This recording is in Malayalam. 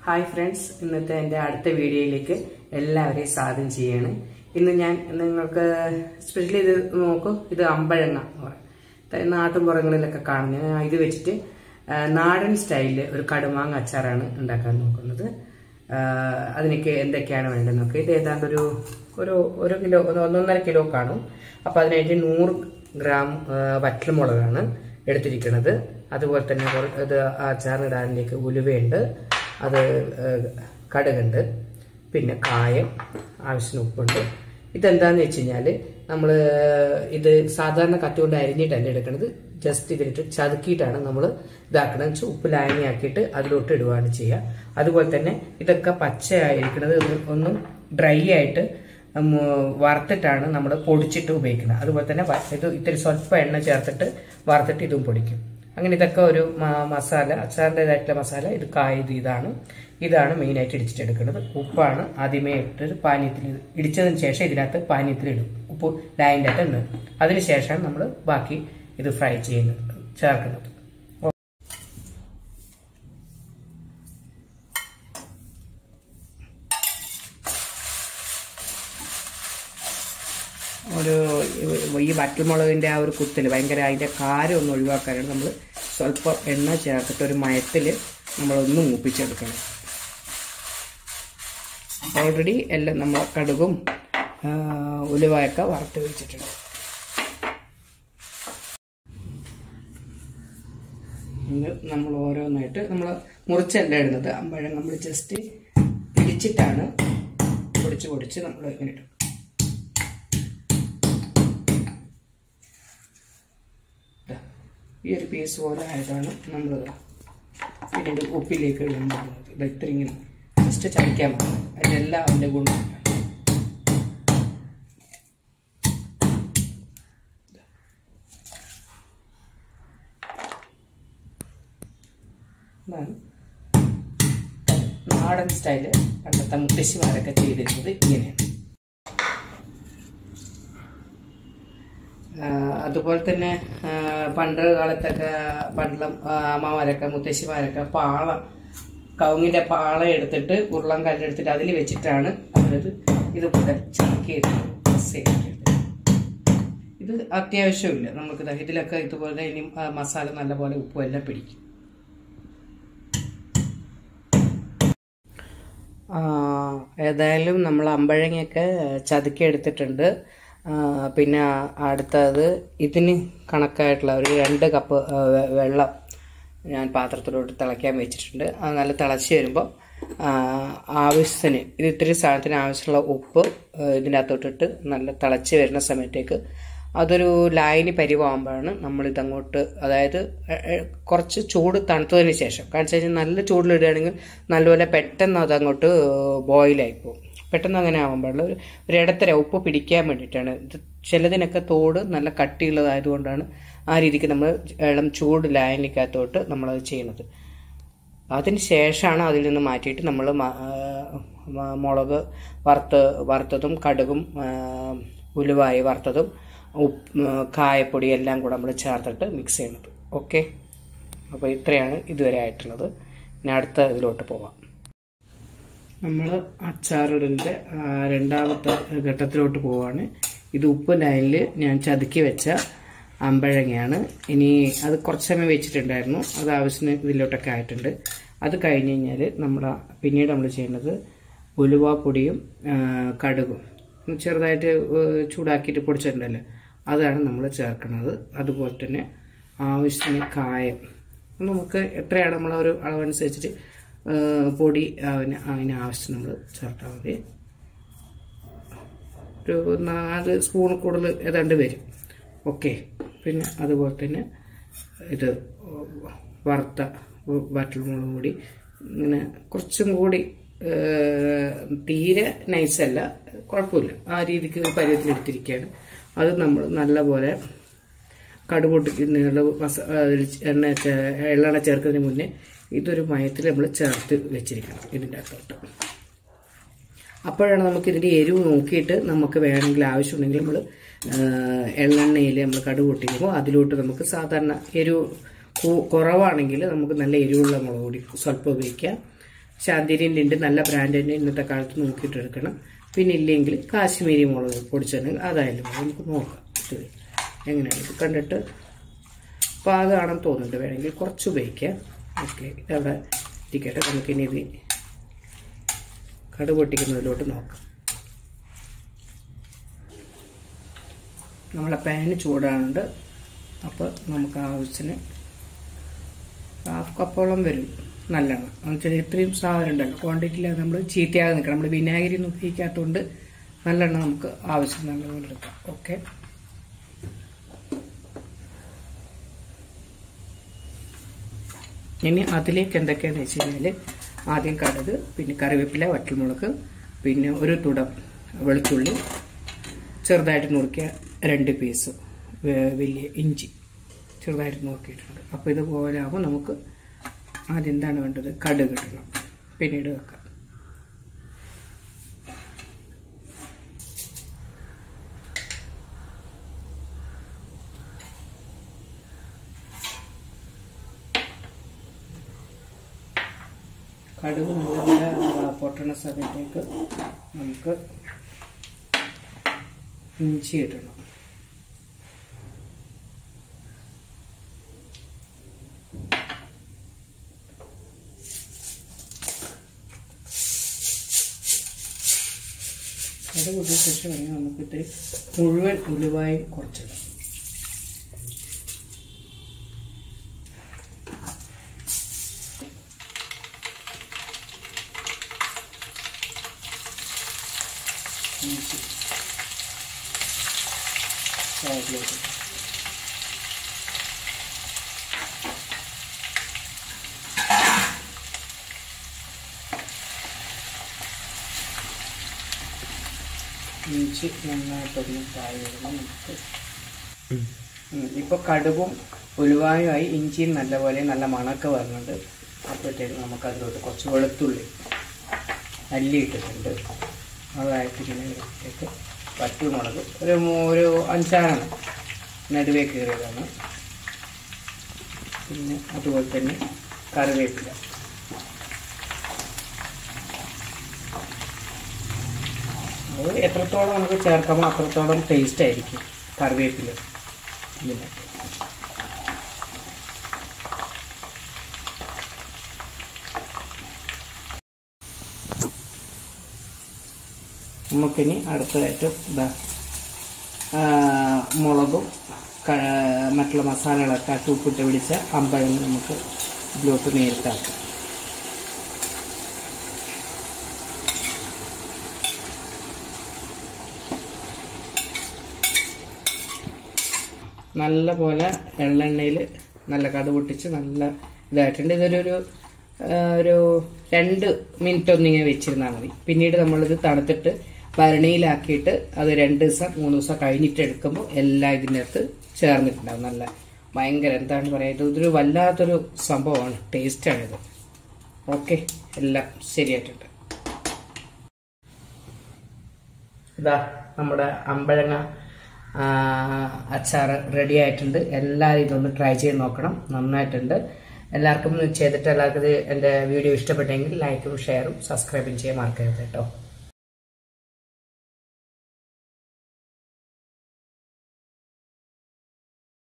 ഹായ് ഫ്രണ്ട്സ് ഇന്നത്തെ എൻ്റെ അടുത്ത വീഡിയോയിലേക്ക് എല്ലാവരെയും സ്വാഗതം ചെയ്യാണ് ഇന്ന് ഞാൻ നിങ്ങൾക്ക് സ്പെഷ്യലി ഇത് നോക്കൂ ഇത് അമ്പഴങ്ങ എന്ന് പറയും ത- നാട്ടുംപുറങ്ങളിലൊക്കെ കാണുന്ന ഞാൻ ഇത് വെച്ചിട്ട് ആ, നാടൻ സ്റ്റൈലിൽ ഒരു കടുമാങ്ങ അച്ചാറാണ് ഉണ്ടാക്കാൻ നോക്കുന്നത് ആ, അതിനൊക്കെ എന്തൊക്കെയാണ് വേണ്ടത് നോക്കുക ഇത് ഏതാണ്ട് ഒരു ഒരു ഒരു കിലോ ഒന്ന് ഒന്നൊന്നര കിലോ കാണും അപ്പോൾ അതിനായിട്ട് നൂറ് ഗ്രാം ആ, വറ്റൽമുളകാണ് എടുത്തിരിക്കുന്നത് അതുപോലെ തന്നെ കുറ- ഇത് അച്ചാറിടാനിലേക്ക് ഉലുവയുണ്ട് അത് ഏഹ്, കടുകുണ്ട് പിന്നെ കായം ആവശ്യത്തിന് ഉപ്പുണ്ട് ഇതെന്താന്ന് വെച്ച് കഴിഞ്ഞാൽ നമ്മൾ ഇത് സാധാരണ കത്തി കൊണ്ട് അരിഞ്ഞിട്ടല്ല എടുക്കുന്നത് ജസ്റ്റ് ഇതിലിട്ട് ചതുക്കിയിട്ടാണ് നമ്മൾ ഇതാക്കുന്നത് വെച്ചാൽ ഉപ്പ് ലായനിയാക്കിയിട്ട് അതിലോട്ട് ഇടുകയാണ് ചെയ്യുക അതുപോലെ തന്നെ ഇതൊക്കെ പച്ചയായിരിക്കുന്നത് ഒന്ന് ഒന്ന് ഡ്രൈ ആയിട്ട് ഉം, വറുത്തിട്ടാണ് നമ്മൾ പൊടിച്ചിട്ട് ഉപയോഗിക്കുന്നത് അതുപോലെ തന്നെ വ- ഇത് ഇത്തിരി സ്വല്പം എണ്ണ ചേർത്തിട്ട് വറുത്തിട്ട് ഇതും പൊടിക്കും അങ്ങനെ ഇതൊക്കെ ഒരു മ- മസാല അച്ചാറിൻ്റെതായിട്ടുള്ള മസാല ഇത് കായ ഇത് ഇതാണ് ഇതാണ് മെയിനായിട്ട് ഇടിച്ചിട്ടെടുക്കുന്നത് ഉപ്പാണ് ആദ്യമേ ഇട്ടത് പാനീയത്തിൽ ഇത് ഇടിച്ചതിന് ശേഷം ഇതിനകത്ത് പാനീയത്തിൽ ഇടും ഉപ്പ് ലായൻ്റെ അകത്ത് ഉണ്ട് അതിന് ശേഷം നമ്മൾ ബാക്കി ഇത് ഫ്രൈ ചെയ്യുന്നത് ചേർക്കുന്നത് ഒരു ഈ വറ്റൽമുളകിൻ്റെ ആ ഒരു കുത്തിൽ ഭയങ്കര അതിൻ്റെ കാരം ഒന്ന് ഒഴിവാക്കാനാണ് നമ്മൾ സ്വല്പം എണ്ണ ചേർത്തിട്ട് ഒരു മയത്തിൽ നമ്മളൊന്ന് മൂപ്പിച്ചെടുക്കണം ഓൾറെഡി എല്ലാം നമ്മൾ കടുകും ആ, ഉലുവയൊക്കെ വറുത്ത് വെച്ചിട്ടുണ്ട് ഇത് നമ്മൾ ഓരോന്നായിട്ട് നമ്മൾ മുറിച്ചല്ല ഇടുന്നത് അമ്പഴം നമ്മൾ ജസ്റ്റ് ഇടിച്ചിട്ടാണ് പൊടിച്ച് പൊടിച്ച് നമ്മൾ ഇങ്ങനെ ഇടും ദാ, ഈ ഒരു പീസ് പോലെ ആയതാണ് നമ്മൾ പിന്നീട് ഉപ്പിലേക്ക് ഇടുന്നത് ഇത് ഇത്ര ഇങ്ങനെ ജസ്റ്റ് ചതിക്കാൻ മതി അതിലെല്ലാം അതിൻ്റെ ഗുണം ഇതാണ് നാടൻ സ്റ്റൈല് പണ്ടത്തെ മുത്തശ്ശിമാരൊക്കെ ചെയ്തിരുന്നത് ഇങ്ങനെയാണ് ആ, അതുപോലെ തന്നെ ആ, പണ്ട് കാലത്തൊക്കെ പണ്ടുള്ള ആ, അമ്മമാരൊക്കെ മുത്തശ്ശിമാരൊക്കെ പാള കവുങ്ങിന്റെ പാള എടുത്തിട്ട് ഉരുളം കല്ലെടുത്തിട്ട് അതിൽ വെച്ചിട്ടാണ് അവരത് ഇതുപോലെ ചാക്കിയിട്ട് press ചെയ്തിട്ടുള്ളത്. ഇത് അത്യാവശ്യമില്ല നമുക്ക് ദാ ഇതിലൊക്കെ ഇതുപോലെ ഇനി ആ, മസാല നല്ലപോലെ ഉപ്പും എല്ലാം പിടിക്കും ആ, ഏതായാലും നമ്മൾ അമ്പഴങ്ങയൊക്കെ ചതുക്കി എടുത്തിട്ടുണ്ട് ആ, പിന്നെ അടുത്തത് ഇതിന് കണക്കായിട്ടുള്ള ഒരു രണ്ട് കപ്പ് ആ, വെ- വെള്ളം ഞാൻ പാത്രത്തിലോട്ട് തിളയ്ക്കാൻ വെച്ചിട്ടുണ്ട് അത് നല്ല തിളച്ച് വരുമ്പോൾ ആ, ആവശ്യത്തിന് ഇത് ഇത്തിരി സാധനത്തിന് ആവശ്യമുള്ള ഉപ്പ് ആ, ഇതിൻ്റെ അകത്തോട്ടിട്ട് നല്ല തിളച്ച് വരുന്ന സമയത്തേക്ക് അതൊരു ലായനി പരിവാകുമ്പോഴാണ് നമ്മളിതങ്ങോട്ട് അതായത് എ- എ- കുറച്ച് ചൂട് തണുത്തതിന് ശേഷം കാരണം വെച്ചാൽ നല്ല ചൂടിലിടുകയാണെങ്കിൽ നല്ലപോലെ പെട്ടെന്ന് അതങ്ങോട്ട് ബോയിലായി പോകും പെട്ടെന്ന് അങ്ങനെ ആവാൻ പാടില്ല ഒരു ഒരു ഇടത്തര ഉപ്പ് പിടിക്കാൻ വേണ്ടിയിട്ടാണ് ഇത് ചിലതിനൊക്കെ തോട് നല്ല കട്ടിയുള്ളതായതുകൊണ്ടാണ് ആ രീതിക്ക് നമ്മൾ ഇളം ചൂട് ലായനിക്കകത്തോട്ട് നമ്മളത് ചെയ്യുന്നത് അതിന് ശേഷമാണ് അതിൽ നിന്ന് മാറ്റിയിട്ട് നമ്മൾ മുളക് വറുത്ത് വറുത്തതും കടുകും ആ, ഉലുവായി വറുത്തതും ഉപ്പ് കായപ്പൊടി എല്ലാം കൂടെ നമ്മൾ ചേർത്തിട്ട് മിക്സ് ചെയ്യുന്നത് ഓക്കെ അപ്പോൾ ഇത്രയാണ് ഇതുവരെ ആയിട്ടുള്ളത് ഇനി അടുത്ത ഇതിലോട്ട് പോവാം നമ്മൾ അച്ചാറിടലിൻ്റെ രണ്ടാമത്തെ ഘട്ടത്തിലോട്ട് പോവാണ് ഇത് ഉപ്പ് ലൈനിൽ ഞാൻ ചതുക്കി വെച്ച അമ്പഴങ്ങയാണ് ഇനി അത് കുറച്ച് സമയം വെച്ചിട്ടുണ്ടായിരുന്നു അത് ആവശ്യത്തിന് ഇതിലോട്ടൊക്കെ ആയിട്ടുണ്ട് അത് കഴിഞ്ഞ് കഴിഞ്ഞാൽ നമ്മൾ പിന്നീട് നമ്മൾ ചെയ്യുന്നത് ഉലുവാപ്പൊടിയും ആ, കടുകും ചെറുതായിട്ട് ഏഹ്, ചൂടാക്കിയിട്ട് പൊടിച്ചിട്ടുണ്ടല്ലോ അതാണ് നമ്മൾ ചേർക്കുന്നത് അതുപോലെ തന്നെ ആവശ്യത്തിന് കായം നമുക്ക് എത്രയാണ് നമ്മൾ ഒരു അളവനുസരിച്ചിട്ട് ഏഹ്, പൊടി അതിന് അതിന് ആവശ്യത്തിന് നമ്മൾ ചേർത്താൽ മതി ഒരു നാല് സ്പൂൺ കൂടുതൽ ഏതാണ്ട് വരും ഓക്കെ പിന്നെ അതുപോലെ തന്നെ ഇത് വറുത്ത വറ്റൽമുളക് കൂടി ഇങ്ങനെ കുറച്ചും കൂടി ഏഹ്, തീരെ നൈസല്ല കുഴപ്പമില്ല ആ രീതിക്ക് ഒരു പരുവത്തിലെടുത്തിരിക്കുകയാണ് അത് നമ്മൾ നല്ലപോലെ കടുപൊട്ടിക്കുന്നതിനുള്ള മസ അതിൽ എണ്ണ ചേ- എള്ളെണ്ണ ചേർക്കുന്നതിന് മുന്നേ ഇതൊരു മയത്തിൽ നമ്മൾ ചേർത്ത് വെച്ചിരിക്കണം ഇതിൻ്റെ അകത്തോട്ട് അപ്പോഴാണ് നമുക്ക് ഇതിൻ്റെ എരിവ് നോക്കിയിട്ട് നമുക്ക് വേണമെങ്കിൽ ആവശ്യമുണ്ടെങ്കിൽ നമ്മൾ എള്ളെണ്ണയിൽ നമ്മൾ കടുക് പൊട്ടിക്കുമ്പോൾ അതിലോട്ട് നമുക്ക് സാധാരണ എരിവ് കു- കുറവാണെങ്കിൽ നമുക്ക് നല്ല എരിവുള്ള മുളക് പൊടി സ്വല്പം ഉപയോഗിക്കാം ചാന്തിരിൻ്റെ ഉണ്ട് നല്ല ബ്രാൻഡിൻ്റെ ഇന്നത്തെ കാലത്ത് നോക്കിയിട്ട് എടുക്കണം പിന്നെ ഇല്ലെങ്കിൽ കാശ്മീരി മുളക് പൊടിച്ചിട്ടുണ്ടെങ്കിൽ അതായാലും മതി. നമുക്ക് നോക്കാം ഇത് എങ്ങനെയാണ് ഇത് കണ്ടിട്ട് പാകമാണെന്ന് തോന്നുന്നുണ്ട് വേണമെങ്കിൽ കുറച്ച് ഉപയോഗിക്കാം ഓക്കെ ഇതവിടെ ഇരിക്കട്ടെ നമുക്കിനി ഇത് കടു പൊട്ടിക്കുന്നതിലോട്ട് നോക്കാം നമ്മളെ പാന് ചൂടാണുണ്ട് അപ്പോൾ നമുക്ക് ആവശ്യത്തിന് ഹാഫ് കപ്പോളം വരും നല്ലെണ്ണ എന്നുവെച്ചാൽ ഇത്രയും സാധനം ഉണ്ടല്ലോ ക്വാണ്ടിറ്റിയിൽ നമ്മൾ ചീത്തയാതെ നിൽക്കണം നമ്മൾ വിനാഗിരി ഒന്നും ഉപയോഗിക്കാത്തതുകൊണ്ട് നല്ലെണ്ണ നമുക്ക് ആവശ്യം നല്ലപോലെ എടുക്കാം ഓക്കെ ഇനി അതിലേക്ക് എന്തൊക്കെയാണെന്ന് വെച്ച് കഴിഞ്ഞാൽ ആദ്യം കടുക് പിന്നെ കറിവേപ്പില വറ്റൽമുളക് പിന്നെ ഒരു തുടം വെളുത്തുള്ളി ചെറുതായിട്ട് നുറുക്കിയ രണ്ട് പീസ് വേ- വലിയ ഇഞ്ചി ചെറുതായിട്ട് നുറുക്കിയിട്ടുണ്ട് അപ്പോൾ ഇതുപോലെ ആകുമ്പോൾ നമുക്ക് ആദ്യം എന്താണ് വേണ്ടത് കടുക് ഇടണം പിന്നീട് വെക്കാം കടുക് നല്ല പൊട്ടണ സമയത്തേക്ക് നമുക്ക് ഇഞ്ചി ഇടണം അത് കൂട്ടിയ ശേഷം വേണമെങ്കിൽ നമുക്ക് ഇത്തിരി മുഴുവൻ ഉലുവായും കുറച്ചിടാം ഇഞ്ചി സൈഡിലേക്ക് ഇഞ്ചി നന്നായിട്ടൊന്ന് താഴെ വരണം നമുക്ക് ഇപ്പോൾ കടുകും ഉലുവായുമായി ഇഞ്ചിയും നല്ലപോലെ നല്ല മണക്ക വരുന്നുണ്ട് അപ്പോഴത്തേക്ക് നമുക്ക് അതിലോട്ട് കുറച്ച് വെളുത്തുള്ളി അല്ലി ഇട്ടിട്ടുണ്ട് അതായിട്ട് ഇതിനകത്തേക്ക് വറ്റുമുളക് ഒരു മൂ- ഒരു അഞ്ചാറെണ്ണം നടുവേ കയറിയതാണ് പിന്നെ അതുപോലെ തന്നെ കറിവേപ്പില അത് എത്രത്തോളം നമുക്ക് ചേർക്കാമോ അത്രത്തോളം ടേസ്റ്റ് ആയിരിക്കും കറിവേപ്പില ഇതിന് നമുക്കിനി അടുത്തതായിട്ട് ഇതാ ആ, മുളകും ക- മറ്റുള്ള മസാലകളൊക്കെ ആക്കി ഉപ്പിട്ട് പിടിച്ച അമ്പഴം നമുക്ക് ഇതിലോട്ട് നേരിട്ടാക്കാം നല്ല പോലെ എള്ളെണ്ണയിൽ നല്ല കട പൊട്ടിച്ച് നല്ല ഇതായിട്ടുണ്ട് ഇതൊരു ഒരു ആ, ഒരു രണ്ട് മിനിറ്റ് ഒന്നിങ്ങനെ വെച്ചിരുന്നാൽ മതി പിന്നീട് നമ്മളിത് തണുത്തിട്ട് ഭരണിയിലാക്കിയിട്ട് അത് രണ്ട് ദിവസം മൂന്ന് ദിവസം കഴിഞ്ഞിട്ട് എടുക്കുമ്പോൾ എല്ലാം ഇതിനകത്ത് ചേർന്നിട്ടുണ്ടാവും നല്ല ഭയങ്കര എന്താണ് പറയുക ഇത് ഇതൊരു വല്ലാത്തൊരു സംഭവമാണ് ടേസ്റ്റാണിത് ഓക്കെ എല്ലാം ശരിയായിട്ടുണ്ട് ഇതാ നമ്മുടെ അമ്പഴങ്ങ ആ, അച്ചാർ റെഡി ആയിട്ടുണ്ട് എല്ലാവരും ഇതൊന്ന് ട്രൈ ചെയ്ത് നോക്കണം നന്നായിട്ടുണ്ട് എല്ലാവർക്കും ചെയ്തിട്ട് എല്ലാവർക്കും ഇത് എൻ്റെ വീഡിയോ ഇഷ്ടപ്പെട്ടെങ്കിൽ ലൈക്കും ഷെയറും സബ്സ്ക്രൈബും ചെയ്യാൻ മറക്കരുത് കേട്ടോ